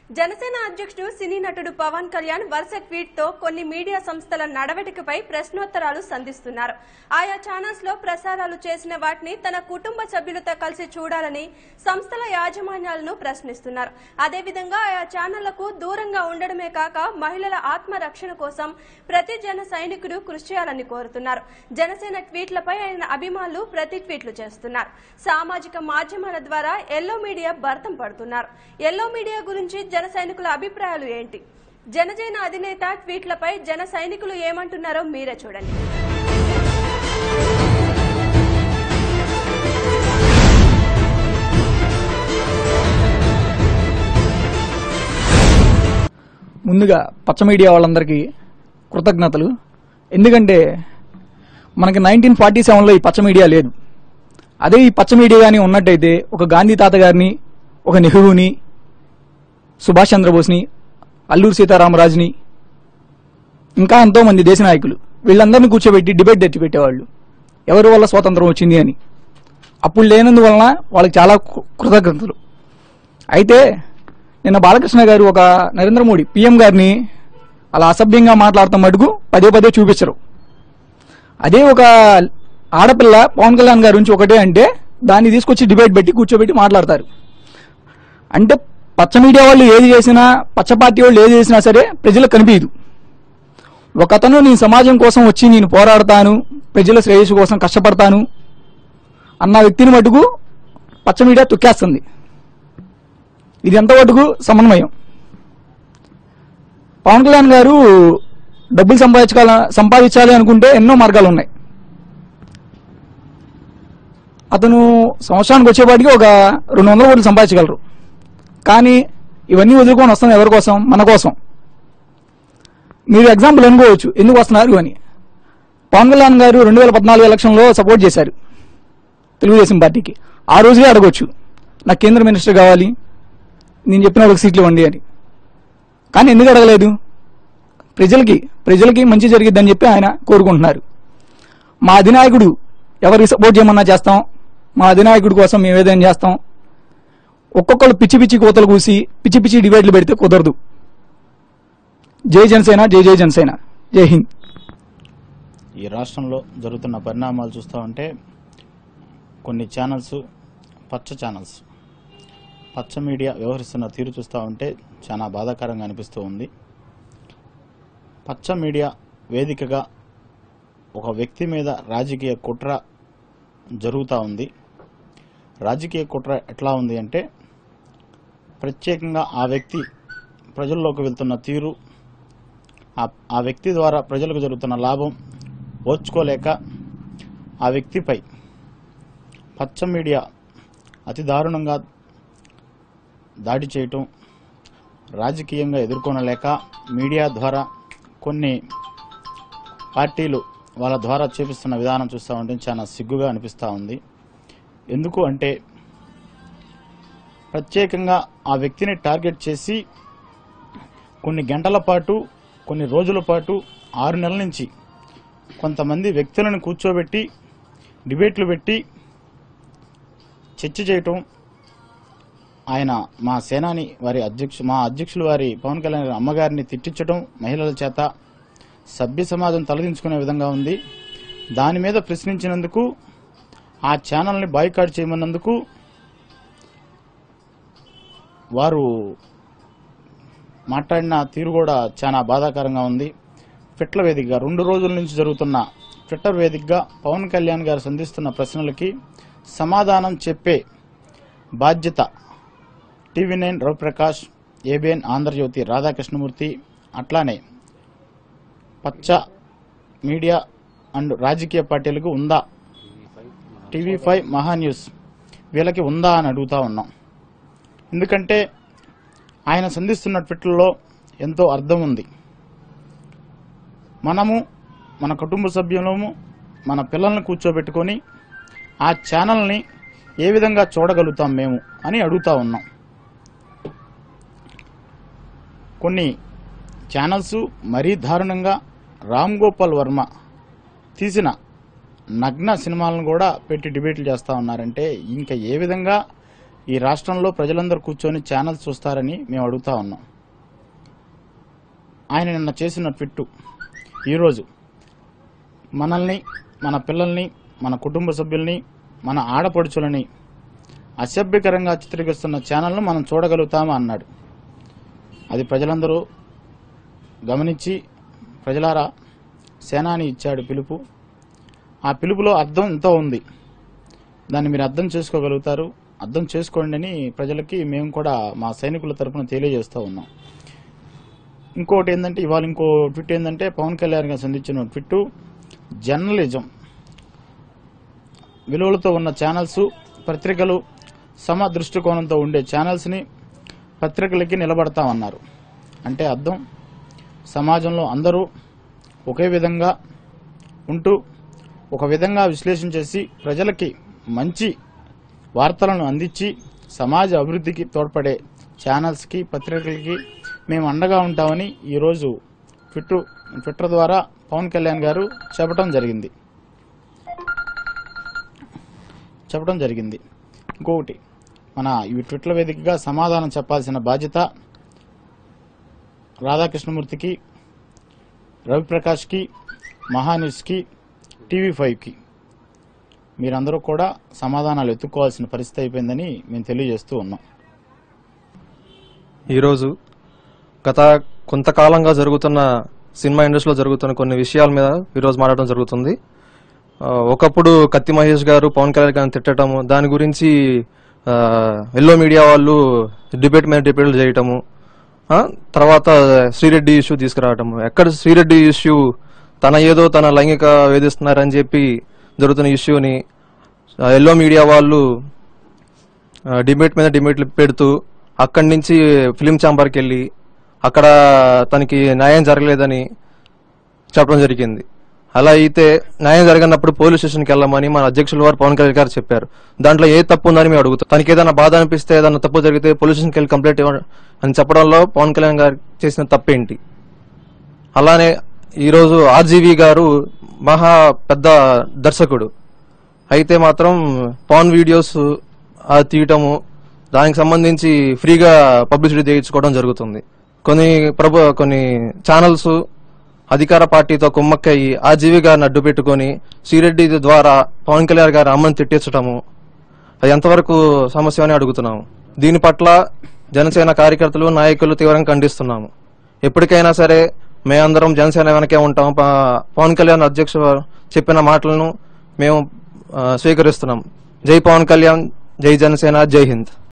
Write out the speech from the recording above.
జనసేన అధ్యక్షుడు సినీ నటుడు పవన్ కళ్యాణ్ వరుస ట్వీట్ తో కొన్ని మీడియా సంస్థల నడవడికపై ప్రశ్నోత్తరాలు సంధిస్తున్నారు ఆయా ఛానల్స్ లో ప్రసారాలు చేసిన వాటిని తన కుటుంబ సభ్యులతో కలిసి చూడాలని సంస్థల యాజమాన్యాలను ప్రశ్నిస్తున్నారు అదేవిధంగా ఆయా ఛానళ్లకు దూరంగా ఉండడమే కాక మహిళల ఆత్మరక్షణ కోసం ప్రతి జన సైనికుడు కృషి చేయాలని కోరుతున్నారు జనసేన ట్వీట్లపై ఆయన అభిమానులు ప్రతి ట్వీట్లు చేస్తున్నారు సామాజిక మాధ్యమాల ద్వారా ఎల్లో మీడియా భర్తం పడుతున్నారు ఎల్లో మీడియా గురించి జన సైనికుల అభిప్రాయాలు ఏంటి జనజన అధినేత ట్వీట్లపై జన సైనికులు ఏమంటున్నారో మీరే చూడండి ముందుగా పచ్చ మీడియా వాళ్ళందరికీ కృతజ్ఞతలు ఎందుకంటే మనకి నైన్టీన్ ఫార్టీ సెవెన్లో ఈ పచ్చ మీడియా లేదు అదే ఈ పచ్చ మీడియా కానీ ఉన్నట్టయితే ఒక గాంధీ తాత గారిని ఒక నెహ్రూని సుభాష్ చంద్రబోస్ని అల్లూరు సీతారామరాజుని ఇంకా ఎంతో మంది దేశ నాయకులు వీళ్ళందరినీ కూర్చోబెట్టి డిబేట్ తెచ్చి పెట్టేవాళ్ళు ఎవరి వల్ల స్వాతంత్రం వచ్చింది అని అప్పుడు లేనందువలన వాళ్ళకి చాలా కృ- కృతజ్ఞతలు అయితే నిన్న బాలకృష్ణ గారు ఒక నరేంద్ర మోడీ పీఎం గారిని అలా అసభ్యంగా మాట్లాడతాం మటుకు పదే పదే చూపించరు అదే ఒక ఆడపిల్ల పవన్ కళ్యాణ్ గారి నుంచి ఒకటే అంటే దాన్ని తీసుకొచ్చి డిబేట్ పెట్టి కూర్చోబెట్టి మాట్లాడతారు అంటే పచ్చ మీడియా వాళ్ళు ఏది చేసినా పచ్చ పార్టీ వాళ్ళు ఏది చేసినా సరే ప్రజలకు కనిపించదు ఒక అతను నేను సమాజం కోసం వచ్చి నేను పోరాడతాను ప్రజల శ్రేయస్సు కోసం కష్టపడతాను అన్న వ్యక్తిని మటుకు పచ్చ మీడియా తొక్కేస్తుంది ఇది ఎంతవరకు సమన్వయం పవన్ కళ్యాణ్ గారు డబ్బులు సంపాదించాల సంపాదించాలి అనుకుంటే ఎన్నో మార్గాలు ఉన్నాయి అతను సంవత్సరానికి వచ్చేపాటికి ఒక రెండు వందల కోట్లు సంపాదించగలరు కానీ ఇవన్నీ వదులుకొని వస్తుంది ఎవరి కోసం మన కోసం మీరు ఎగ్జాంపుల్ అనుకోవచ్చు ఎందుకు వస్తున్నారు అని పవన్ కళ్యాణ్ గారు రెండు వేల పద్నాలుగు ఎలక్షన్లో సపోర్ట్ చేశారు తెలుగుదేశం పార్టీకి ఆ రోజునే అడగొచ్చు నాకు కేంద్ర మినిస్టర్ కావాలి నేను చెప్పిన ఒక సీట్లు ఇవ్వండి అని కానీ ఎందుకు అడగలేదు ప్రజలకి ప్రజలకి మంచి జరిగిద్దని చెప్పి ఆయన కోరుకుంటున్నారు మా అధినాయకుడు ఎవరికి సపోర్ట్ చేయమన్నా చేస్తాం మా అధినాయకుడి కోసం మేము ఏదైనా చేస్తాం ఒక్కొక్కళ్ళు పిచ్చి పిచ్చి కోతలు కూసి పిచ్చి పిచ్చి డిబేట్లు పెడితే కుదరదు జై జనసేన జై జై జనసేన జై హింద్ ఈ రాష్ట్రంలో జరుగుతున్న పరిణామాలు చూస్తూ ఉంటే కొన్ని ఛానల్స్ పచ్చ ఛానల్స్ పచ్చ మీడియా వ్యవహరిస్తున్న తీరు చూస్తూ ఉంటే చాలా బాధాకరంగా అనిపిస్తూ ఉంది పచ్చ మీడియా వేదికగా ఒక వ్యక్తి మీద రాజకీయ కుట్ర జరుగుతూ ఉంది రాజకీయ కుట్ర ఎట్లా ఉంది అంటే ప్రత్యేకంగా ఆ వ్యక్తి ప్రజల్లోకి వెళ్తున్న తీరు ఆ- ఆ వ్యక్తి ద్వారా ప్రజలకు జరుగుతున్న లాభం ఓర్చుకోలేక ఆ వ్యక్తిపై పచ్చ మీడియా అతి దారుణంగా దాడి చేయటం రాజకీయంగా ఎదుర్కొనలేక మీడియా ద్వారా కొన్ని పార్టీలు వాళ్ళ ద్వారా చూపిస్తున్న విధానం చూస్తూ ఉంటే చాలా సిగ్గుగా అనిపిస్తూ ఉంది ఎందుకు అంటే ప్రత్యేకంగా ఆ వ్యక్తిని టార్గెట్ చేసి కొన్ని గంటల పాటు కొన్ని రోజుల పాటు ఆరు నెలల నుంచి కొంతమంది వ్యక్తులను కూర్చోబెట్టి డిబేట్లు పెట్టి చర్చ చేయటం ఆయన మా సేనాని వారి అధ్యక్షు మా అధ్యక్షులు వారి పవన్ కళ్యాణ్ గారి అమ్మగారిని తిట్టించడం మహిళల చేత సభ్య సమాజం తలదించుకునే విధంగా ఉంది దాని మీద ప్రశ్నించినందుకు ఆ ఛానల్ని బాయ్కాట్ చేయమన్నందుకు వారు మాట్లాడిన తీరు కూడా చాలా బాధాకరంగా ఉంది ట్విట్టర్ వేదికగా రెండు రోజుల నుంచి జరుగుతున్న ట్విట్టర్ వేదికగా పవన్ కళ్యాణ్ గారు సంధిస్తున్న ప్రశ్నలకి సమాధానం చెప్పే బాధ్యత TV nine Raviprakash ABN Andhrajyothi Radhakrishnamurthy అట్లానే పచ్చ మీడియా అండ్ రాజకీయ పార్టీలకు ఉందా టీవీ ఫైవ్ మహా న్యూస్ వీళ్ళకి ఉందా అని అడుగుతా ఉన్నాం ఎందుకంటే ఆయన సంధిస్తున్న ట్విట్లలో ఎంతో అర్థం ఉంది మనము మన కుటుంబ సభ్యులము మన పిల్లల్ని కూర్చోబెట్టుకొని ఆ ఛానల్ని ఏ విధంగా చూడగలుగుతాం మేము అని అడుగుతా ఉన్నాం కొన్ని ఛానల్స్ మరీ దారుణంగా రామ్ గోపాల్ వర్మ తీసిన నగ్న సినిమాలను కూడా పెట్టి డిబేట్లు చేస్తూ ఉన్నారంటే ఇంకా ఏ విధంగా ఈ రాష్ట్రంలో ప్రజలందరూ కూర్చొని ఛానల్స్ చూస్తారని మేము అడుగుతా ఉన్నాం ఆయన నిన్న చేసిన ట్విట్టు ఈరోజు మనల్ని మన పిల్లల్ని మన కుటుంబ సభ్యుల్ని మన ఆడపడుచులని అసభ్యకరంగా చిత్రీకరిస్తున్న ఛానల్ను మనం చూడగలుగుతామా అన్నాడు అది ప్రజలందరూ గమనించి ప్రజలారా సేనాని ఇచ్చాడు పిలుపు ఆ పిలుపులో అర్థం ఎంతో ఉంది దాన్ని మీరు అర్థం చేసుకోగలుగుతారు అర్థం చేసుకోండి అని ప్రజలకి మేము కూడా మా సైనికుల తరపున తెలియజేస్తూ ఉన్నాం ఇంకోటి ఏంటంటే ఇవాళ ఇంకో ట్విట్ ఏంటంటే పవన్ కళ్యాణ్ గారు సంధించిన ట్విట్ జర్నలిజం విలువలతో ఉన్న ఛానల్స్ పత్రికలు సమ దృష్టికోణంతో ఉండే ఛానల్స్ని పత్రికలకి నిలబడతామన్నారు అంటే అర్థం సమాజంలో అందరూ ఒకే విధంగా ఉంటూ ఒక విధంగా విశ్లేషణ చేసి ప్రజలకి మంచి వార్తలను అందించి సమాజ అభివృద్ధికి తోడ్పడే ఛానల్స్కి పత్రికలకి మేము అండగా ఉంటామని ఈరోజు ట్విట్టర్ ట్విట్టర్ ద్వారా పవన్ కళ్యాణ్ గారు చెప్పడం జరిగింది చెప్పడం జరిగింది ఇంకొకటి మన ఈ ట్విట్ల వేదికగా సమాధానం చెప్పాల్సిన బాధ్యత రాధాకృష్ణమూర్తికి రవిప్రకాష్కి మహాన్యూస్కి టీవీ ఫైవ్కి మీరందరూ కూడా సమాధానాలు ఎత్తుక్కోవాల్సిన పరిస్థితి అయిపోయిందని మేము తెలియజేస్తూ ఉన్నాం ఈరోజు గత కొంతకాలంగా జరుగుతున్న సినిమా ఇండస్ట్రీలో జరుగుతున్న కొన్ని విషయాల మీద ఈరోజు మాట్లాడడం జరుగుతుంది ఆ, ఒకప్పుడు కత్తి మహేష్ గారు పవన్ కళ్యాణ్ గారిని తిట్టడము దాని గురించి ఆ, ఎల్లో మీడియా వాళ్ళు డిబేట్ మీద డిబేట్లు చేయటము ఆ, తర్వాత శ్రీరెడ్డి ఇష్యూ తీసుకురావటము ఎక్కడ శ్రీరెడ్డి ఇష్యూ తన ఏదో తన లైంగిక వేధిస్తున్నారని చెప్పి జరుగుతున్న ఇష్యూని ఆ, ఎల్లో మీడియా వాళ్ళు ఆ, డిబేట్ మీద డిబేట్లు పెడుతూ అక్కడి నుంచి ఫిలిం ఛాంబర్కి వెళ్ళి అక్కడ తనకి న్యాయం జరగలేదని చెప్పడం జరిగింది అలా అయితే న్యాయం జరగనప్పుడు పోలీస్ స్టేషన్కి వెళ్ళమని మన అధ్యక్షుల వారు పవన్ కళ్యాణ్ గారు చెప్పారు దాంట్లో ఏ తప్పు ఉందని మేము అడుగుతాం తనకి ఏదైనా బాధ అనిపిస్తే ఏదైనా తప్పు జరిగితే పోలీస్ స్టేషన్కి వెళ్ళి కంప్లైంట్ ఇవ్వ అని చెప్పడంలో పవన్ కళ్యాణ్ గారు చేసిన తప్పేంటి అలానే ఈరోజు ఆర్జీవి గారు మహా పెద్ద దర్శకుడు అయితే మాత్రం పవన్ వీడియోస్ ఆ తీయటము దానికి సంబంధించి ఫ్రీగా పబ్లిసిటీ చేయించుకోవడం జరుగుతుంది కొన్ని ప్రభు కొన్ని ఛానల్స్ అధికార పార్టీతో కుమ్మక్కయ్యి ఆ జీవి గారిని అడ్డు పెట్టుకొని శ్రీరెడ్డి ద్వారా పవన్ కళ్యాణ్ గారి అమ్మని తిట్టించటము అది ఎంతవరకు సమస్య అని అడుగుతున్నాము దీని పట్ల జనసేన కార్యకర్తలు నాయకులు తీవ్రంగా ఖండిస్తున్నాము ఎప్పటికైనా సరే మేమందరం జనసేన వెనకే ఉంటాం ప- పవన్ కళ్యాణ్ అధ్యక్షుడు చెప్పిన మాటలను మేము ఆ, స్వీకరిస్తున్నాం జై పవన్ కళ్యాణ్ జై జనసేన జై హింద్